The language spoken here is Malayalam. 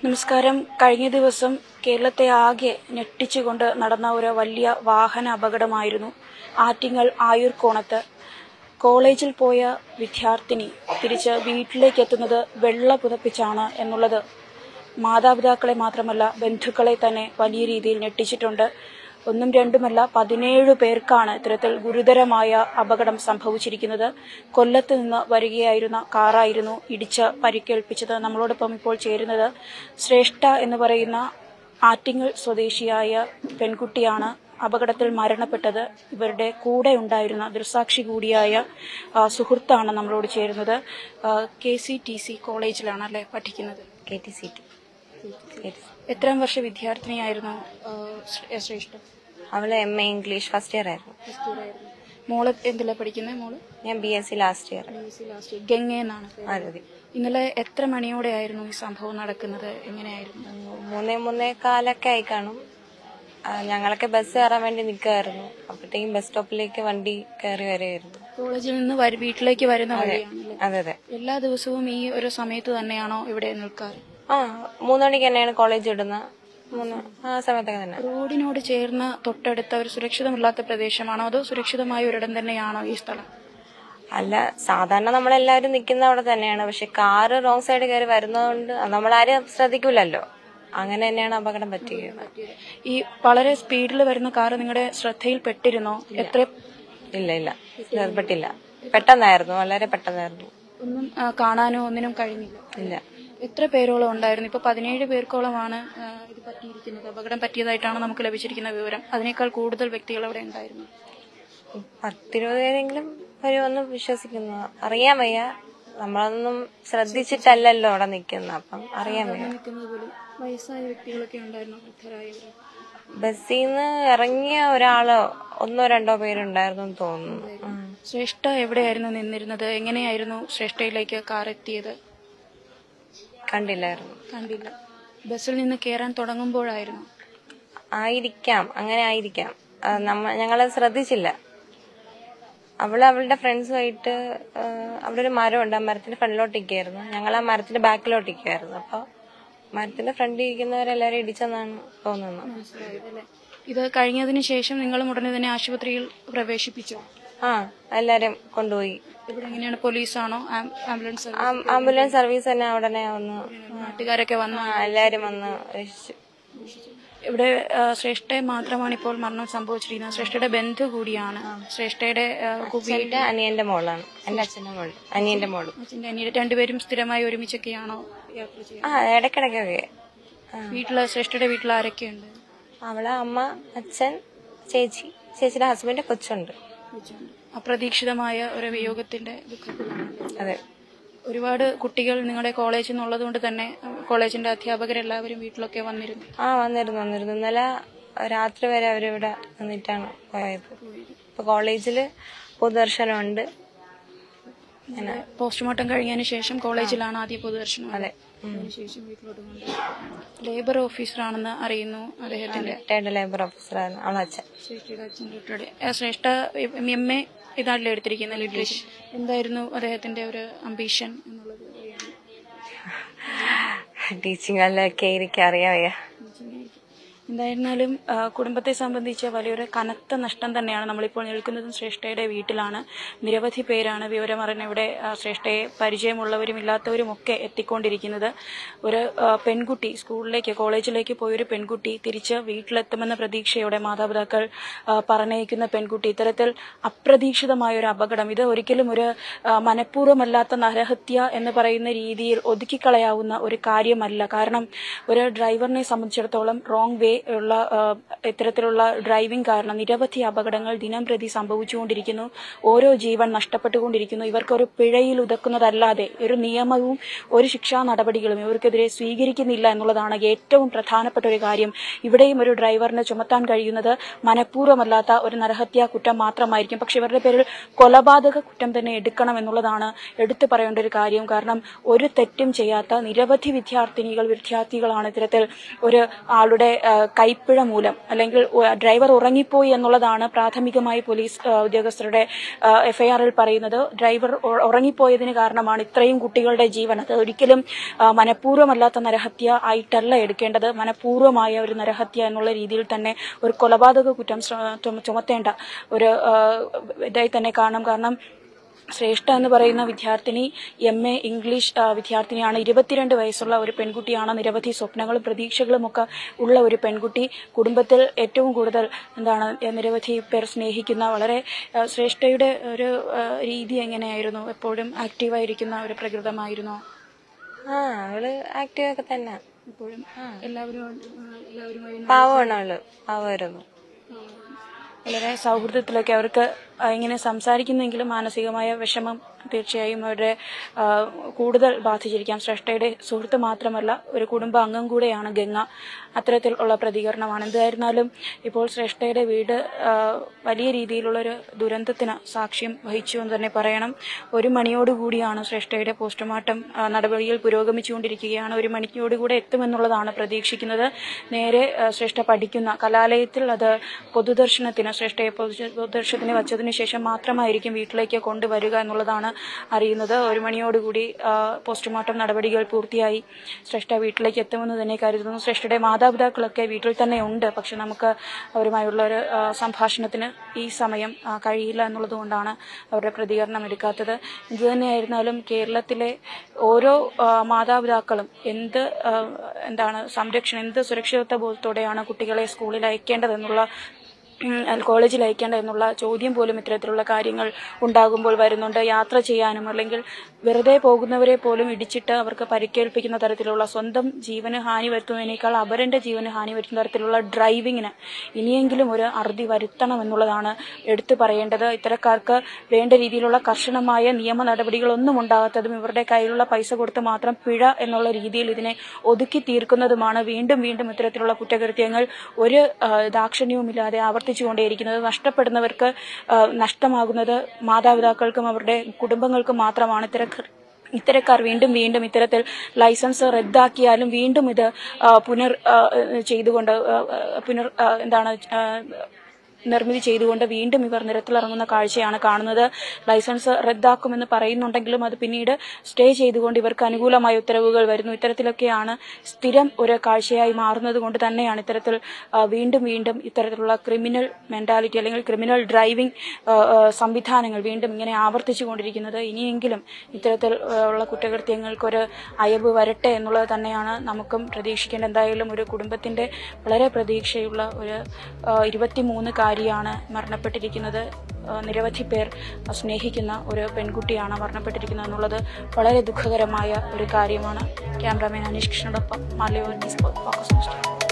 നമസ്കാരം കഴിഞ്ഞ ദിവസം കേരളത്തെ ആകെ ഞെട്ടിച്ചുകൊണ്ട് നടന്ന ഒരു വലിയ വാഹന അപകടമായിരുന്നു ആറ്റിങ്ങൽ ആയൂർക്കോണത്ത് കോളേജിൽ പോയ വിദ്യാർത്ഥിനി തിരിച്ച് വീട്ടിലേക്ക് എത്തുന്നത് വെള്ള പുതപ്പിച്ചാണ് എന്നുള്ളത് മാതാപിതാക്കളെ മാത്രമല്ല ബന്ധുക്കളെ തന്നെ വലിയ രീതിയിൽ ഞെട്ടിച്ചിട്ടുണ്ട് ഒന്നും രണ്ടുമല്ല പതിനേഴ് പേർക്കാണ് ഇത്തരത്തിൽ ഗുരുതരമായ അപകടം സംഭവിച്ചിരിക്കുന്നത് കൊല്ലത്ത് നിന്ന് വരികയായിരുന്ന കാറായിരുന്നു ഇടിച്ച് പരിക്കേൽപ്പിച്ചത് നമ്മളോടൊപ്പം ഇപ്പോൾ ചേരുന്നത് ശ്രേഷ്ഠ എന്ന് പറയുന്ന ആറ്റിങ്ങൽ സ്വദേശിയായ പെൺകുട്ടിയാണ് അപകടത്തിൽ മരണപ്പെട്ടത് ഇവരുടെ കൂടെ ഉണ്ടായിരുന്ന ദൃസാക്ഷി കൂടിയായ ആ, സുഹൃത്താണ് നമ്മളോട് ചേരുന്നത് കെ സി ടി സി കോളേജിലാണ് അല്ലേ പഠിക്കുന്നത് കെ ടി സി ടി എത്രാം വർഷ വിദ്യാർത്ഥിനിയായിരുന്നു ആ, ശ്ര- ശ്രേഷ്ഠ അവള് M A English first year ആയിരുന്നു മോള് എന്തിലാ പഠിക്കുന്നത് മോള് ഞാൻ B S C last year Ganga എന്നാണ് പേര്. അതെ ഇന്നലെ എത്ര മണിയോടെ ആയിരുന്നു ഈ സംഭവം നടക്കുന്നത് എങ്ങനെയായിരുന്നു മൂന്നേ മൂന്നേ കാലൊക്കെ ആയി കാണും ആ, ഞങ്ങളൊക്കെ ബസ് കയറാൻ വേണ്ടി നിൽക്കുമായിരുന്നു അപ്പോഴത്തേക്കും ബസ് സ്റ്റോപ്പിലേക്ക് വണ്ടി കയറി വരികയായിരുന്നു കോളേജിൽ നിന്ന് വര- വീട്ടിലേക്ക് വരുന്ന വഴിയാണല്ലേ അതെ അതെ എല്ലാ ദിവസവും ഈ ഒരു സമയത്ത് തന്നെയാണോ ഇവിടെ നിൽക്കാറ് ആ മൂന്ന് മണിക്ക് തന്നെയാണ് കോളേജ് ഇടുന്നത് മൂന്ന് ആ സമയത്തൊക്കെ തന്നെ റോഡിനോട് ചേർന്ന് തൊട്ടടുത്ത ഒരു സുരക്ഷിതമല്ലാത്ത പ്രദേശമാണോ അതോ സുരക്ഷിതമായ ഒരിടം തന്നെയാണോ ഈ സ്ഥലം അല്ല സാധാരണ നമ്മളെല്ലാവരും നിൽക്കുന്ന അവിടെ തന്നെയാണ് പക്ഷെ കാറ് റോങ് സൈഡ് കയറി വരുന്നതുകൊണ്ട് നമ്മളാരും ശ്രദ്ധിക്കൂലല്ലോ അങ്ങനെ തന്നെയാണ് അപകടം പറ്റിയത് ഈ വളരെ സ്പീഡിൽ വരുന്ന കാറ് നിങ്ങളുടെ ശ്രദ്ധയിൽ പെട്ടിരുന്നോ എത്ര ഇല്ല ഇല്ല ഏർപ്പെട്ടില്ല പെട്ടെന്നായിരുന്നു വളരെ പെട്ടെന്നായിരുന്നു ഒന്നും ആ, കാണാനോ ഒന്നിനും കഴിഞ്ഞില്ല ഇല്ല എത്ര പേരോളം ഉണ്ടായിരുന്നു ഇപ്പൊ പതിനേഴ് പേർക്കോളമാണ് ആ, ഇത് പറ്റിയിരിക്കുന്നത് അപകടം പറ്റിയതായിട്ടാണ് നമുക്ക് ലഭിച്ചിരിക്കുന്ന വിവരം അതിനേക്കാൾ കൂടുതൽ വ്യക്തികൾ അവിടെ ഉണ്ടായിരുന്നു പത്തിരുപത് പേരെങ്കിലും വരുമെന്ന് വിശ്വസിക്കുന്നു അറിയാൻ വയ്യ നമ്മളതൊന്നും ശ്രദ്ധിച്ചിട്ടല്ലല്ലോ അവിടെ നിൽക്കുന്ന അപ്പം അറിയാൻ വയ്യ നിൽക്കുന്നത് പോലും വയസ്സായ വ്യക്തികളൊക്കെ ഉണ്ടായിരുന്നു വൃദ്ധരായവർ ബസ്സിൽ നിന്ന് ഇറങ്ങിയ ഒരാളോ ഒന്നോ രണ്ടോ പേരുണ്ടായിരുന്നു എന്ന് തോന്നുന്നു ഉം. ശ്രേഷ്ഠ എവിടെയായിരുന്നു നിന്നിരുന്നത് എങ്ങനെയായിരുന്നു ശ്രേഷ്ഠയിലേക്ക് കാർ എത്തിയത് കണ്ടില്ലായിരുന്നു കണ്ടില്ല ബസ്സിൽ നിന്ന് കയറാൻ തുടങ്ങുമ്പോഴായിരുന്നു ആയിരിക്കാം അങ്ങനെ ആയിരിക്കാം ആ, നമ്മ ഞങ്ങളത് ശ്രദ്ധിച്ചില്ല അവള് അവളുടെ ഫ്രണ്ട്സുമായിട്ട് അവിടെ ഒരു മരമുണ്ട് ആ മരത്തിന്റെ ഫ്രണ്ടിലോട്ടിരിക്കായിരുന്നു ഞങ്ങൾ ആ മരത്തിന്റെ ബാക്കിലോട്ടിരിക്കുമായിരുന്നു അപ്പൊ മരത്തിന്റെ ഫ്രണ്ടിൽ ഇരിക്കുന്നവരെല്ലാരും ഇടിച്ചെന്നാണ് തോന്നുന്നത് മനസ്സിലായതല്ലേ ഇത് കഴിഞ്ഞതിന് ശേഷം നിങ്ങളും ഉടനെ തന്നെ ആശുപത്രിയിൽ പ്രവേശിപ്പിച്ചു ആ എല്ലാരും കൊണ്ടുപോയി ഇവിടെ എങ്ങനെയാണ് പോലീസാണോ ആം- ആംബുലൻസ് ആം- ആംബുലൻസ് സർവീസ് തന്നെ ഉടനെ വന്ന് നാട്ടുകാരൊക്കെ വന്നു ആ, എല്ലാരും വന്ന് രക്ഷിച്ചു ഇവിടെ ആ, ശ്രേഷ്ഠയെ മാത്രമാണ് ഇപ്പോൾ മരണം സംഭവിച്ചിരിക്കുന്നത് ശ്രേഷ്ഠയുടെ ബന്ധു കൂടിയാണ് ശ്രേഷ്ഠയുടെ ആ, കുവി- എന്റെ അനിയന്റെ മോളാണ് എന്റെ അച്ഛന്റെ മോള് അനിയന്റെ മോള് അച്ഛൻ്റെ അനിയൻ രണ്ടുപേരും സ്ഥിരമായി ഒരുമിച്ചൊക്കെയാണോ യാത്ര ചെയ്യുന്നത് ആ ഇടയ്ക്കിടയ്ക്കൊക്കെ ആ. വീട്ടില് ശ്രേഷ്ഠയുടെ വീട്ടിൽ ആരൊക്കെയുണ്ട് അവളെ അമ്മ അച്ഛൻ ചേച്ചി ചേച്ചിയുടെ ഹസ്ബൻഡ് കൊച്ചുണ്ട് അപ്രതീക്ഷിതമായ ഒരു വിയോഗത്തിന്റെ ദുഃഖത്തിലാണ് അതെ ഒരുപാട് കുട്ടികൾ നിങ്ങളുടെ കോളേജിൽ നിന്നുള്ളത് കൊണ്ട് തന്നെ കോളേജിന്റെ അധ്യാപകരെല്ലാവരും വീട്ടിലൊക്കെ വന്നിരുന്നു ആ വന്നിരുന്നു വന്നിരുന്നു ഇന്നലെ രാത്രി വരെ അവരിവിടെ നിന്നിട്ടാണ് പോയത് ഇപ്പൊ കോളേജില് പൊതുദർശനമുണ്ട് അങ്ങനെ പോസ്റ്റ്മോർട്ടം കഴിഞ്ഞതിന് ശേഷം കോളേജിലാണ് ആദ്യ പൊതുദർശനം അതെ ഉം. അതിനുശേഷം വീട്ടിലോട്ട് കൊണ്ട് ലേബർ ഓഫീസറാണെന്ന് അറിയുന്നു അദ്ദേഹത്തിന്റെ റിട്ടയർഡ് ലേബർ ഓഫീസറാണ് അവളെ അച്ഛൻ ശ്രേഷ്ഠയുടെ അച്ഛൻ റിട്ടയർഡ് ആ, ശ്രേഷ്ഠ എം എ ഇതാണല്ലോ എടുത്തിരിക്കുന്ന ലിറ്ററേച്ചർ എന്തായിരുന്നു അദ്ദേഹത്തിന്റെ ഒരു അംബീഷൻ എന്നുള്ളത് അറിയാമോ? ടീച്ചിങ് അല്ലൊക്കെ എനിക്ക് അറിയാൻ വയ്യ എന്തായിരുന്നാലും ആ, കുടുംബത്തെ സംബന്ധിച്ച് വലിയൊരു കനത്ത നഷ്ടം തന്നെയാണ് നമ്മളിപ്പോൾ നിൽക്കുന്നതും ശ്രേഷ്ഠയുടെ വീട്ടിലാണ് നിരവധി പേരാണ് വിവരമറിഞ്ഞ ഇവിടെ ആ, ശ്രേഷ്ഠയെ പരിചയമുള്ളവരും ഇല്ലാത്തവരും ഒക്കെ എത്തിക്കൊണ്ടിരിക്കുന്നത് ഒരു ആ, പെൺകുട്ടി സ്കൂളിലേക്ക് കോളേജിലേക്ക് പോയൊരു പെൺകുട്ടി തിരിച്ച് വീട്ടിലെത്തുമെന്ന പ്രതീക്ഷയോടെ മാതാപിതാക്കൾ ആ, പറഞ്ഞയക്കുന്ന പെൺകുട്ടി ഇത്തരത്തിൽ അപ്രതീക്ഷിതമായ ഒരു അപകടം ഇത് ഒരിക്കലും ഒരു ആ, മനഃപൂർവ്വമല്ലാത്ത നരഹത്യ എന്ന് പറയുന്ന രീതിയിൽ ഒതുക്കിക്കളയാവുന്ന ഒരു കാര്യമല്ല കാരണം ഒരു ഡ്രൈവറിനെ സംബന്ധിച്ചിടത്തോളം റോങ് വേ ഉള്ള ആ, ഇത്തരത്തിലുള്ള ഡ്രൈവിംഗ് കാരണം നിരവധി അപകടങ്ങൾ ദിനം പ്രതി സംഭവിച്ചുകൊണ്ടിരിക്കുന്നു ഓരോ ജീവൻ നഷ്ടപ്പെട്ടുകൊണ്ടിരിക്കുന്നു ഇവർക്കൊരു പിഴയിൽ ഉതക്കുന്നതല്ലാതെ ഒരു നിയമവും ഒരു ശിക്ഷാ നടപടികളും ഇവർക്കെതിരെ സ്വീകരിക്കുന്നില്ല എന്നുള്ളതാണ് ഏറ്റവും പ്രധാനപ്പെട്ട ഒരു കാര്യം ഇവിടെയും ഒരു ഡ്രൈവറിന് ചുമത്താൻ കഴിയുന്നത് മനഃപൂർവ്വമല്ലാത്ത ഒരു നരഹത്യാ കുറ്റം മാത്രമായിരിക്കും പക്ഷെ ഇവരുടെ പേരിൽ കൊലപാതക കുറ്റം തന്നെ എടുക്കണം എന്നുള്ളതാണ് എടുത്തു പറയേണ്ട ഒരു കാര്യം കാരണം ഒരു തെറ്റും ചെയ്യാത്ത നിരവധി വിദ്യാർത്ഥിനികൾ വിദ്യാർത്ഥികളാണ് ഇത്തരത്തിൽ ഒരു ആളുടെ ആ, കൈപ്പിഴ മൂലം അല്ലെങ്കിൽ ഉ- ഡ്രൈവർ ഉറങ്ങിപ്പോയി എന്നുള്ളതാണ് പ്രാഥമികമായി പോലീസ് ആ, ഉദ്യോഗസ്ഥരുടെ എഫ്ഐആറിൽ പറയുന്നത് ഡ്രൈവർ ഉ- ഉറങ്ങിപ്പോയതിന് കാരണമാണ് ഇത്രയും കുട്ടികളുടെ ജീവൻ അത് ഒരിക്കലും ആ, മനഃപൂർവ്വമല്ലാത്ത നരഹത്യ ആയിട്ടല്ല എടുക്കേണ്ടത് മനഃപൂർവ്വമായ ഒരു നരഹത്യ എന്നുള്ള രീതിയിൽ തന്നെ ഒരു കൊലപാതക കുറ്റം ശ്ര- ചുമ- ചുമത്തേണ്ട ഒരു ആ, ഇതായി തന്നെ കാണണം കാരണം ശ്രേഷ്ഠ എന്ന് പറയുന്ന വിദ്യാർത്ഥിനി എം എ ഇംഗ്ലീഷ് ആ, വിദ്യാർത്ഥിനിയാണ് ഇരുപത്തിരണ്ട് വയസ്സുള്ള ഒരു പെൺകുട്ടിയാണ് നിരവധി സ്വപ്നങ്ങളും പ്രതീക്ഷകളും ഒക്കെ ഉള്ള ഒരു പെൺകുട്ടി കുടുംബത്തിൽ ഏറ്റവും കൂടുതൽ എന്താണ് എ, നിരവധി പേർ സ്നേഹിക്കുന്ന വളരെ ആ, ശ്രേഷ്ഠയുടെ ഒരു ആ, രീതി എങ്ങനെയായിരുന്നു എപ്പോഴും ആക്റ്റീവായിരിക്കുന്ന ഒരു പ്രകൃതമായിരുന്നു ആ അവള് ആക്റ്റീവ് ഒക്കെ തന്നെ എപ്പോഴും എല്ലാവരും എല്ലാവരുമായി പാവമാണ് അവള് പാവമായിരുന്നു വളരെ സൗഹൃദത്തിലൊക്കെ അവർക്ക് ആ, ഇങ്ങനെ സംസാരിക്കുന്നെങ്കിലും മാനസികമായ വിഷമം തീർച്ചയായും അവരുടെ ആ, കൂടുതൽ ബാധിച്ചിരിക്കാം ശ്രേഷ്ഠയുടെ സുഹൃത്ത് മാത്രമല്ല ഒരു കുടുംബ അംഗം കൂടെയാണ് ഗംഗ അത്തരത്തിൽ ഉള്ള പ്രതികരണമാണ് എന്തായിരുന്നാലും ഇപ്പോൾ ശ്രേഷ്ഠയുടെ വീട് ആ, വലിയ രീതിയിലുള്ളൊരു ദുരന്തത്തിന് സാക്ഷ്യം വഹിച്ചു എന്ന് തന്നെ പറയണം ഒരു മണിയോടുകൂടിയാണ് ശ്രേഷ്ഠയുടെ പോസ്റ്റ്മോർട്ടം ആ, നടപടികൾ പുരോഗമിച്ചുകൊണ്ടിരിക്കുകയാണ് ഒരു മണിയോടുകൂടെ എത്തുമെന്നുള്ളതാണ് പ്രതീക്ഷിക്കുന്നത് നേരെ ആ, ശ്രേഷ്ഠ പഠിക്കുന്ന കലാലയത്തിൽ അത് പൊതുദർശനത്തിന് ശ്രേഷ്ഠയെ പൊതു- പൊതുദർശനത്തിന് വച്ചതിന് ശേഷം മാത്രമായിരിക്കും വീട്ടിലേക്ക് കൊണ്ടുവരിക എന്നുള്ളതാണ് അറിയുന്നത് ഒരു മണിയോടുകൂടി ആ, പോസ്റ്റ്മോർട്ടം നടപടികൾ പൂർത്തിയായി ശ്രേഷ്ഠ വീട്ടിലേക്ക് എത്തുമെന്ന് തന്നെ കരുതുന്നു ശ്രേഷ്ഠയുടെ മാതാപിതാക്കളൊക്കെ വീട്ടിൽ തന്നെ ഉണ്ട് പക്ഷെ നമുക്ക് അവരുമായുള്ള ഒരു ആ, സംഭാഷണത്തിന് ഈ സമയം ആ, കഴിയില്ല എന്നുള്ളതുകൊണ്ടാണ് അവരുടെ പ്രതികരണം എടുക്കാത്തത് ഇതുതന്നെയായിരുന്നാലും കേരളത്തിലെ ഓരോ ആ, മാതാപിതാക്കളും എന്ത് ആ, എന്താണ് സംരക്ഷണം എന്ത് സുരക്ഷിതത്വ ബോധത്തോടെയാണ് കുട്ടികളെ സ്കൂളിൽ അയക്കേണ്ടതെന്നുള്ള ഉം, കോളേജിൽ അയക്കേണ്ട എന്നുള്ള ചോദ്യം പോലും ഇത്തരത്തിലുള്ള കാര്യങ്ങൾ ഉണ്ടാകുമ്പോൾ വരുന്നുണ്ട് യാത്ര ചെയ്യാനും അല്ലെങ്കിൽ വെറുതെ പോകുന്നവരെ പോലും ഇടിച്ചിട്ട് അവർക്ക് പരിക്കേൽപ്പിക്കുന്ന തരത്തിലുള്ള സ്വന്തം ജീവന് ഹാനി വരുത്തുന്നതിനേക്കാൾ അപരന്റെ ജീവന് ഹാനി വരുത്തുന്ന തരത്തിലുള്ള ഡ്രൈവിങ്ങിന് ഇനിയെങ്കിലും ഒരു അറുതി വരുത്തണം എന്നുള്ളതാണ് എടുത്തു പറയേണ്ടത് ഇത്തരക്കാർക്ക് വേണ്ട രീതിയിലുള്ള കർശനമായ നിയമ നടപടികളൊന്നും ഉണ്ടാകാത്തതും ഇവരുടെ കയ്യിലുള്ള പൈസ കൊടുത്ത് മാത്രം പിഴ എന്നുള്ള രീതിയിൽ ഇതിനെ ഒതുക്കി തീർക്കുന്നതുമാണ് വീണ്ടും വീണ്ടും ഇത്തരത്തിലുള്ള കുറ്റകൃത്യങ്ങൾ ഒരു ആ, ദാക്ഷിണ്യവുമില്ലാതെ ആവർത്തിച്ചുകൊണ്ടേയിരിക്കുന്നത് നഷ്ടപ്പെടുന്നവർക്ക് ആ, നഷ്ടമാകുന്നത് മാതാപിതാക്കൾക്കും അവരുടെ കുടുംബങ്ങൾക്കും മാത്രമാണ് ഇത്തരക്കാർ ഇത്തരക്കാർ വീണ്ടും വീണ്ടും ഇത്തരത്തിൽ ലൈസൻസ് റദ്ദാക്കിയാലും വീണ്ടും ഇത് ആ, പുനർ ആ, ചെയ്തുകൊണ്ട് ആ, ആ, പുനർ ആ, എന്താണ് ആ, നിർമ്മിതി ചെയ്തുകൊണ്ട് വീണ്ടും ഇവർ നിരത്തിലിറങ്ങുന്ന കാഴ്ചയാണ് കാണുന്നത് ലൈസൻസ് റദ്ദാക്കുമെന്ന് പറയുന്നുണ്ടെങ്കിലും അത് പിന്നീട് സ്റ്റേ ചെയ്തുകൊണ്ട് ഇവർക്ക് അനുകൂലമായ ഉത്തരവുകൾ വരുന്നു ഇത്തരത്തിലൊക്കെയാണ് സ്ഥിരം ഒരു കാഴ്ചയായി മാറുന്നത് കൊണ്ട് തന്നെയാണ് ഇത്തരത്തിൽ ആ, വീണ്ടും വീണ്ടും ഇത്തരത്തിലുള്ള ക്രിമിനൽ മെന്റാലിറ്റി അല്ലെങ്കിൽ ക്രിമിനൽ ഡ്രൈവിംഗ് ആ, ആ, സംവിധാനങ്ങൾ വീണ്ടും ഇങ്ങനെ ആവർത്തിച്ചു കൊണ്ടിരിക്കുന്നത് ഇനിയെങ്കിലും ഇത്തരത്തിൽ ആ, ഉള്ള കുറ്റകൃത്യങ്ങൾക്കൊരു അയവ് വരട്ടെ എന്നുള്ളത് തന്നെയാണ് നമുക്കും പ്രതീക്ഷിക്കേണ്ട എന്തായാലും ഒരു കുടുംബത്തിന്റെ വളരെ പ്രതീക്ഷയുള്ള ഒരു ഇരുപത്തിമൂന്ന് കാരിയാണ് മരണപ്പെട്ടിരിക്കുന്നത് ആ, നിരവധി പേർ സ്നേഹിക്കുന്ന ഒരു പെൺകുട്ടിയാണ് മരണപ്പെട്ടിരിക്കുന്നത് എന്നുള്ളത് വളരെ ദുഃഖകരമായ ഒരു കാര്യമാണ് ക്യാമറാമാൻ അനീഷ് കൃഷ്ണനോടൊപ്പം മലയോർ ഫോക്കസ് ന്യൂസ്